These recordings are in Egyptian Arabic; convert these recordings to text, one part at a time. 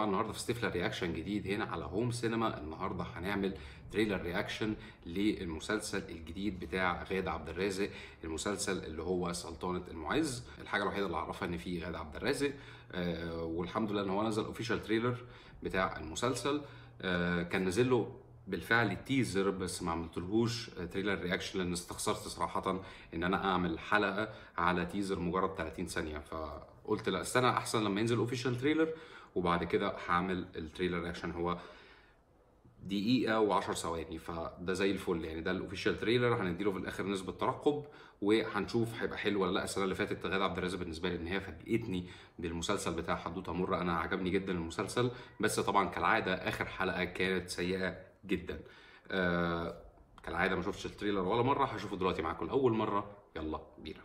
جماعه النهارده في ستيفلر رياكشن جديد هنا على هوم سينما النهارده هنعمل تريلر رياكشن للمسلسل الجديد بتاع غادة عبد الرازق المسلسل اللي هو سلطنه المعز الحاجه الوحيده اللي اعرفها ان فيه غادة عبد الرازق آه والحمد لله ان هو نزل اوفيشال تريلر بتاع المسلسل آه كان نزل له بالفعل تيزر بس ما عملتلهوش تريلر رياكشن لان استخسرت صراحه ان انا اعمل حلقه على تيزر مجرد 30 ثانيه فقلت لا استنى احسن لما ينزل اوفيشال تريلر وبعد كده هعمل التريلر رياكشن هو دقيقة و10 ثواني فده زي الفل يعني ده الاوفيشال تريلر هنديله في الاخر نسبة ترقب وهنشوف هيبقى حلو ولا لا السنة اللي فاتت غادة عبد الرازق بالنسبة لي ان هي فاجئتني بالمسلسل بتاع حدوتة مرة انا عجبني جدا المسلسل بس طبعا كالعادة اخر حلقة كانت سيئة جدا آه كالعادة ما شفتش التريلر ولا مرة هشوفه دلوقتي معاكم لأول مرة يلا بينا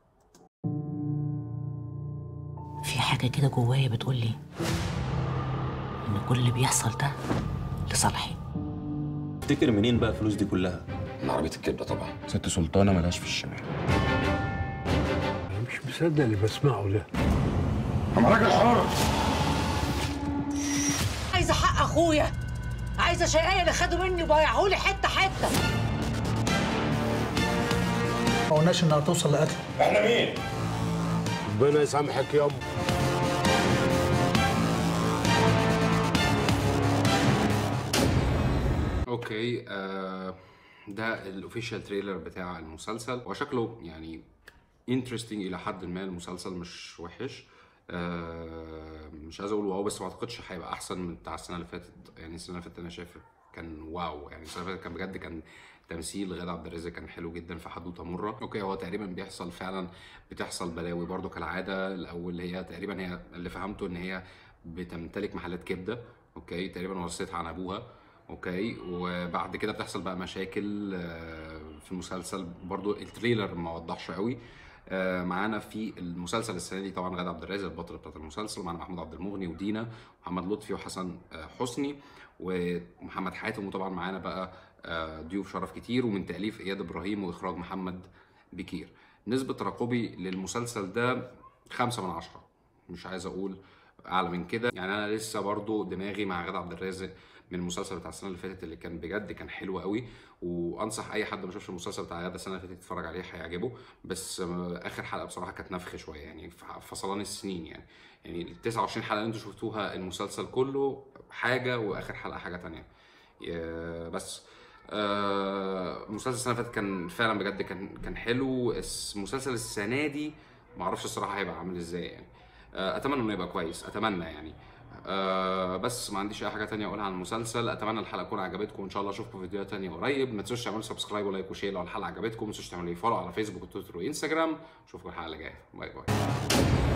في حاجة كده جوايا بتقولي إن كل اللي بيحصل ده لصالحي تفتكر منين بقى الفلوس دي كلها؟ من عربية الكبدة طبعا ست سلطانة ملهاش في الشمال أنا مش مصدق اللي بسمعه ده أنا راجل حر عايزة حق أخويا عايزة شقاية اللي خدوا مني وبايعهولي حتة حتة ما قلناش انها توصل لقتل احنا مين؟ ربنا يسامحك يابا اوكي آه ده الاوفيشال تريلر بتاع المسلسل هو شكله يعني انترستنج الى حد ما المسلسل مش وحش آه مش عايز اقول واو بس ما اعتقدش هيبقى احسن من بتاع السنه اللي فاتت يعني السنه اللي فاتت انا شايف كان واو يعني السنه اللي فاتت كان بجد كان تمثيل غادة عبد الرازق كان حلو جدا في حدوته مره اوكي هو تقريبا بيحصل فعلا بتحصل بلاوي برضو كالعاده الاول هي تقريبا هي اللي فهمته ان هي بتمتلك محلات كبده اوكي تقريبا ورثتها عن ابوها اوكي وبعد كده بتحصل بقى مشاكل آه، في المسلسل برضو التريلر ما وضحش قوي آه، معانا في المسلسل السنه دي طبعا غادة عبد الرازق البطل بتاعت المسلسل معانا محمود عبد المغني ودينا ومحمد لطفي وحسن آه، حسني ومحمد حاتم وطبعا معانا بقى آه، ضيوف شرف كتير ومن تاليف اياد ابراهيم واخراج محمد بكير نسبه ترقبي للمسلسل ده خمسة من عشرة مش عايز اقول اعلى من كده يعني انا لسه برضو دماغي مع غادة عبد الرازق من المسلسل بتاع السنه اللي فاتت اللي كان بجد كان حلو قوي وانصح اي حد ما شافش المسلسل بتاع غادة السنه اللي فاتت يتفرج عليه هيعجبه بس آه، اخر حلقه بصراحه كانت نفخ شويه يعني ف- فصلان السنين يعني يعني ال 29 حلقه اللي انتوا شفتوها المسلسل كله حاجه واخر حلقه حاجه تانية يا- بس آه، مسلسل السنه اللي فاتت كان فعلا بجد كان كان حلو الس- مسلسل السنه دي ما اعرفش الصراحه هيبقى عامل ازاي يعني آه، اتمنى انه يبقى كويس اتمنى يعني آه بس ما عنديش اي حاجه تانية اقولها عن المسلسل اتمنى الحلقه تكون عجبتكم وان شاء الله اشوفكم في فيديوهات تانية قريب ما تنسوش تعملوا سبسكرايب ولايك وشير لو الحلقه عجبتكم ما تنسوش تعملوا لي فولو على فيسبوك وتويتر وانستجرام اشوفكم الحلقه اللي جايه باي باي